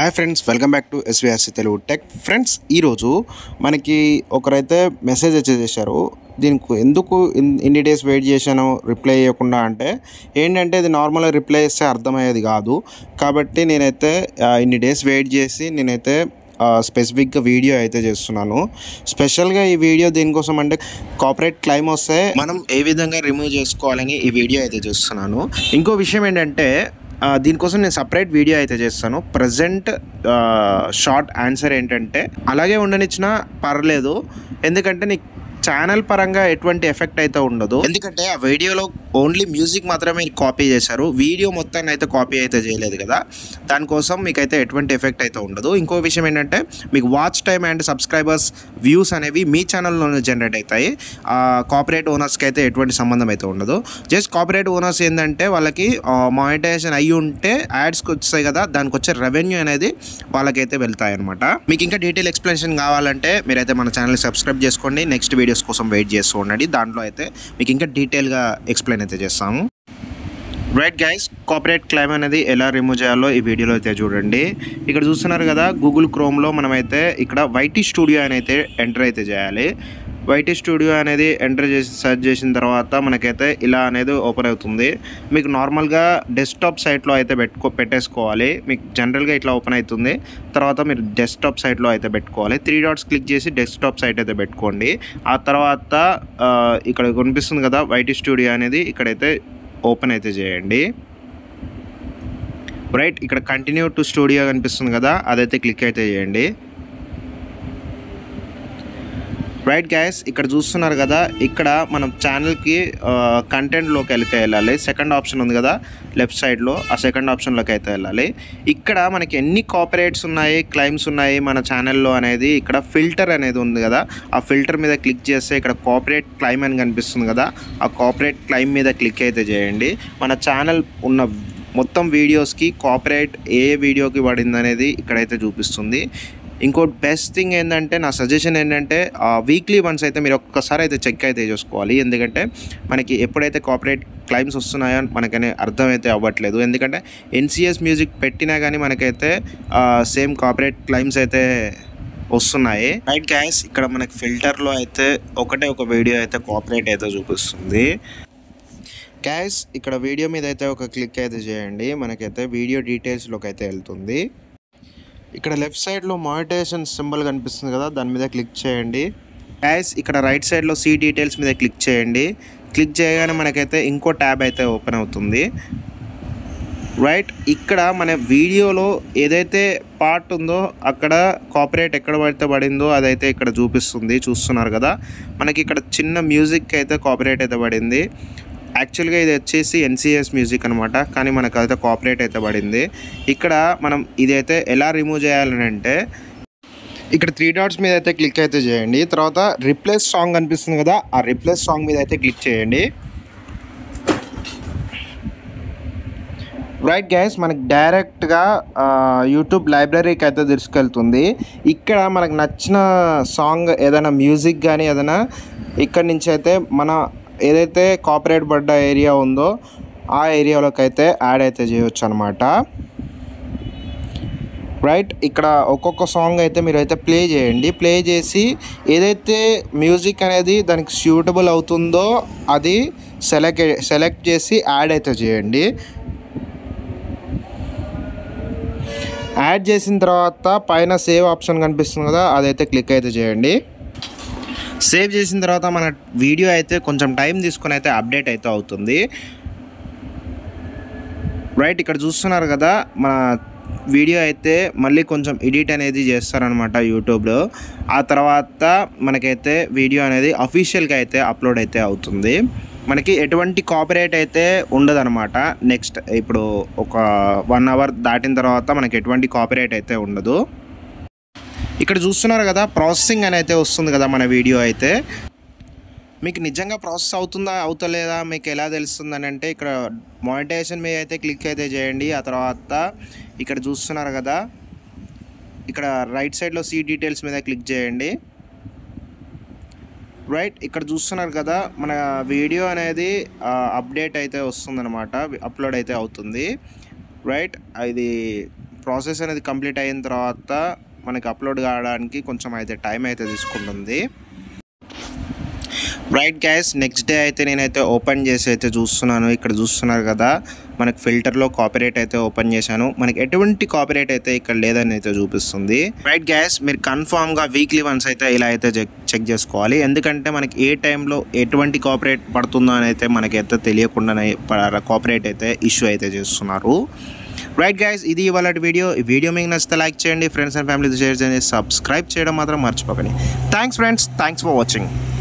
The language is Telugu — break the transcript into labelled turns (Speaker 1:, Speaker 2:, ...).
Speaker 1: hi friends welcome back to SVRC Telugu tech friends ఈరోజు మనకి ఒకరైతే మెసేజ్ వచ్చి చేశారు దీనికి ఎందుకు ఇన్- ఇన్ని డేస్ వెయిట్ చేశాను రిప్లై చేయకుండా అంటే ఏంటంటే ఇది నార్మల్గా రిప్లై చేస్తే అర్థమయ్యేది కాదు కాబట్టి నేనైతే ఆ, ఇన్ని డేస్ వెయిట్ చేసి నేనైతే స్పెసిఫిక్గా వీడియో అయితే చేస్తున్నాను స్పెషల్గా ఈ వీడియో దీనికోసం అంటే కాపరేట్ క్లైమ్ వస్తే మనం ఏ విధంగా రిమూవ్ చేసుకోవాలని ఈ వీడియో అయితే చేస్తున్నాను ఇంకో విషయం ఏంటంటే ఆ, దీనికోసం నేను సపరేట్ వీడియో అయితే చేస్తాను ప్రజెంట్ షార్ట్ ఆన్సర్ ఏంటంటే అలాగే ఉండనిచ్చిన పర్లేదు ఎందుకంటే నీకు ఛానల్ పరంగా ఎటువంటి ఎఫెక్ట్ అయితే ఉండదు ఎందుకంటే ఆ వీడియోలో ఓన్లీ మ్యూజిక్ మాత్రమే కాపీ చేశారు వీడియో మొత్తాన్ని అయితే కాపీ అయితే చేయలేదు కదా దానికోసం మీకు అయితే ఎటువంటి ఎఫెక్ట్ అయితే ఉండదు ఇంకో విషయం ఏంటంటే మీకు watch time and subscribers views అనేవి మీ ఛానల్లోనే జనరేట్ అవుతాయి కాపరేట్ ఓనర్స్కి అయితే ఎటువంటి సంబంధం అయితే ఉండదు జస్ట్ కాపరేట్ ఓనర్స్ ఏంటంటే వాళ్ళకి మానిటైజేషన్ అయ్యి ఉంటే యాడ్స్కి వచ్చాయి కదా దానికి వచ్చే రెవెన్యూ అనేది వాళ్ళకైతే వెళ్తాయి అనమాట మీకు ఇంకా డీటెయిల్ ఎక్స్ప్లెనేషన్ కావాలంటే మీరైతే మన ఛానల్ సబ్స్క్రైబ్ చేసుకోండి నెక్స్ట్ వీడియోస్ కోసం వెయిట్ చేస్తూ ఉండండి దాంట్లో అయితే మీకు ఇంకా డీటెయిల్గా ఎక్స్ప్లెయిన్ అయితే చేస్తాము రైట్ గైస్ కాపరేట్ క్లైమ్ అనేది ఎలా రిమూవ్ చేయాలో ఈ వీడియోలో అయితే చూడండి ఇక్కడ చూస్తున్నారు కదా గూగుల్ క్రోమ్లో మనమైతే ఇక్కడ వైటీ స్టూడియో అని అయితే ఎంటర్ అయితే చేయాలి వైటీ స్టూడియో అనేది ఎంటర్ చేసి సెర్చ్ చేసిన తర్వాత మనకైతే ఇలా అనేది ఓపెన్ అవుతుంది మీకు నార్మల్గా డెస్క్టాప్ సైట్లో అయితే పెట్టుకో పెట్టేసుకోవాలి మీకు జనరల్గా ఇట్లా ఓపెన్ అవుతుంది తర్వాత మీరు డెస్క్టాప్ సైట్లో అయితే పెట్టుకోవాలి త్రీ డాట్స్ క్లిక్ చేసి డెస్క్టాప్ సైట్ అయితే పెట్టుకోండి ఆ తర్వాత ఆ, ఇక్కడ కనిపిస్తుంది కదా వైటీ స్టూడియో అనేది ఇక్కడైతే ఓపెన్ అయితే చేయండి రైట్ ఇక్కడ కంటిన్యూ టు స్టూడియో కనిపిస్తుంది కదా అదైతే క్లిక్ అయితే చేయండి రైట్ గ్యాస్ ఇక్కడ చూస్తున్నారు కదా ఇక్కడ మనం ఛానల్కి కంటెంట్లోకి వెళ్తే వెళ్ళాలి సెకండ్ ఆప్షన్ ఉంది కదా లెఫ్ట్ సైడ్లో ఆ సెకండ్ ఆప్షన్లోకి అయితే వెళ్ళాలి ఇక్కడ మనకి ఎన్ని కాపరేట్స్ ఉన్నాయి క్లైమ్స్ ఉన్నాయి మన ఛానల్లో అనేది ఇక్కడ ఫిల్టర్ అనేది ఉంది కదా ఆ ఫిల్టర్ మీద క్లిక్ చేస్తే ఇక్కడ కాపరేట్ క్లైమ్ అని కనిపిస్తుంది కదా ఆ కాపరేట్ క్లైమ్ మీద క్లిక్ అయితే చేయండి మన ఛానల్ ఉన్న మొత్తం వీడియోస్కి కాపరేట్ ఏ వీడియోకి పడింది అనేది ఇక్కడైతే చూపిస్తుంది ఇంకోటి బెస్ట్ థింగ్ ఏంటంటే నా సజెషన్ ఏంటంటే వీక్లీ వన్స్ అయితే మీరు ఒక్కసారి అయితే చెక్ అయితే చేసుకోవాలి ఎందుకంటే మనకి ఎప్పుడైతే కాపరేట్ క్లైమ్స్ వస్తున్నాయో మనకనే అర్థమైతే అవ్వట్లేదు ఎందుకంటే ఎన్సిఎస్ మ్యూజిక్ పెట్టినా కానీ మనకైతే సేమ్ కాపరేట్ క్లైమ్స్ అయితే వస్తున్నాయి రైట్ గ్యాస్ ఇక్కడ మనకి ఫిల్టర్లో అయితే ఒకటే ఒక వీడియో అయితే కాపరేట్ అయితే చూపిస్తుంది గ్యాస్ ఇక్కడ వీడియో మీద అయితే ఒక క్లిక్ అయితే చేయండి మనకైతే వీడియో డీటెయిల్స్లోకి అయితే వెళ్తుంది ఇక్కడ లెఫ్ట్ సైడ్లో మానిటైజేషన్ సింబల్ కనిపిస్తుంది కదా దాని మీద క్లిక్ చేయండి గ్యాస్ ఇక్కడ రైట్ సైడ్లో సీ డీటెయిల్స్ మీద క్లిక్ చేయండి క్లిక్ చేయగానే మనకైతే ఇంకో ట్యాబ్ అయితే ఓపెన్ అవుతుంది రైట్ ఇక్కడ మన వీడియోలో ఏదైతే పార్ట్ ఉందో అక్కడ కాపరేట్ ఎక్కడ పడితే పడిందో అదైతే ఇక్కడ చూపిస్తుంది చూస్తున్నారు కదా మనకి ఇక్కడ చిన్న మ్యూజిక్ అయితే కాపరేట్ అయితే పడింది యాక్చువల్గా ఇది వచ్చేసి ఎన్సిఎస్ మ్యూజిక్ అనమాట కానీ మనకు అయితే కాపరేట్ అయితే పడింది ఇక్కడ మనం ఇదైతే ఎలా రిమూవ్ చేయాలని అంటే ఇక్కడ త్రీ డాట్స్ మీద అయితే క్లిక్ అయితే చేయండి తర్వాత రిప్లేస్ సాంగ్ కనిపిస్తుంది కదా ఆ రిప్లేస్ సాంగ్ మీద అయితే క్లిక్ చేయండి రైట్ గైస్ మనకి డైరెక్ట్గా యూట్యూబ్ లైబ్రరీకి అయితే తీసుకెళ్తుంది ఇక్కడ మనకు నచ్చిన సాంగ్ ఏదైనా మ్యూజిక్ కానీ ఏదైనా ఇక్కడ నుంచి అయితే మన ఏదైతే కాపరేట్ పడ్డ ఏరియా ఉందో ఆ ఏరియాలోకి అయితే యాడ్ అయితే చేయొచ్చు అనమాట రైట్ ఇక్కడ ఒక్కొక్క సాంగ్ అయితే మీరు అయితే ప్లే చేయండి ప్లే చేసి ఏదైతే మ్యూజిక్ అనేది దానికి సూటబుల్ అవుతుందో అది సెలెక్ట్ సెలెక్ట్ చేసి యాడ్ అయితే చేయండి యాడ్ చేసిన తర్వాత పైన సేవ్ ఆప్షన్ కనిపిస్తుంది కదా అదైతే క్లిక్ అయితే చేయండి సేవ్ చేసిన తర్వాత మన వీడియో అయితే కొంచెం టైం తీసుకొని అయితే అప్డేట్ అయితే అవుతుంది రైట్ ఇక్కడ చూస్తున్నారు కదా మన వీడియో అయితే మళ్ళీ కొంచెం ఎడిట్ అనేది చేస్తారనమాట యూట్యూబ్లో ఆ తర్వాత మనకైతే వీడియో అనేది అఫీషియల్గా అయితే అప్లోడ్ అయితే అవుతుంది మనకి ఎటువంటి కాపరేట్ అయితే ఉండదన్నమాట నెక్స్ట్ ఇప్పుడు ఒక వన్ అవర్ దాటిన తర్వాత మనకి ఎటువంటి కాపరేట్ అయితే ఉండదు ఇక్కడ చూస్తున్నారు కదా ప్రాసెసింగ్ అని అయితే వస్తుంది కదా మన వీడియో అయితే మీకు నిజంగా ప్రాసెస్ అవుతుందా అవుతలేదా మీకు ఎలా తెలుస్తుంది అని అంటే ఇక్కడ మానిటైజేషన్ మీద అయితే క్లిక్ అయితే చేయండి ఆ తర్వాత ఇక్కడ చూస్తున్నారు కదా ఇక్కడ రైట్ సైడ్లో సీ డీటెయిల్స్ మీద క్లిక్ చేయండి రైట్ ఇక్కడ చూస్తున్నారు కదా మన వీడియో అనేది అప్డేట్ అయితే వస్తుందన్నమాట అప్లోడ్ అయితే అవుతుంది రైట్ ఇది ప్రాసెస్ అనేది కంప్లీట్ అయిన తర్వాత మనకి అప్లోడ్ కావడానికి కొంచెం అయితే టైం అయితే తీసుకుంటుంది రైట్ గ్యాస్ నెక్స్ట్ డే అయితే నేనైతే ఓపెన్ చేసి అయితే చూస్తున్నాను ఇక్కడ చూస్తున్నారు కదా మనకి ఫిల్టర్లో కాపీరైట్ అయితే ఓపెన్ చేశాను మనకి ఎటువంటి కాపీరైట్ అయితే ఇక్కడ లేదని అయితే చూపిస్తుంది రైట్ గ్యాస్ మీరు కన్ఫామ్గా వీక్లీ వన్స్ అయితే ఇలా అయితే చెక్ చెక్ చేసుకోవాలి ఎందుకంటే మనకి ఏ టైంలో ఎటువంటి కాపీరైట్ పడుతుందో అని అయితే మనకైతే తెలియకుండానే కాపీరైట్ అయితే ఇష్యూ అయితే చేస్తున్నారు రైట్ గైస్ ఇది ఇవాళ వీడియో ఈ వీడియో మీకు నచ్చితే లైక్ చేయండి ఫ్రెండ్స్ అండ్ ఫ్యామిలీతో షేర్ చేయండి సబ్స్క్రైబ్ చేయడం మాత్రం మర్చిపోకండి thanks friends thanks for watching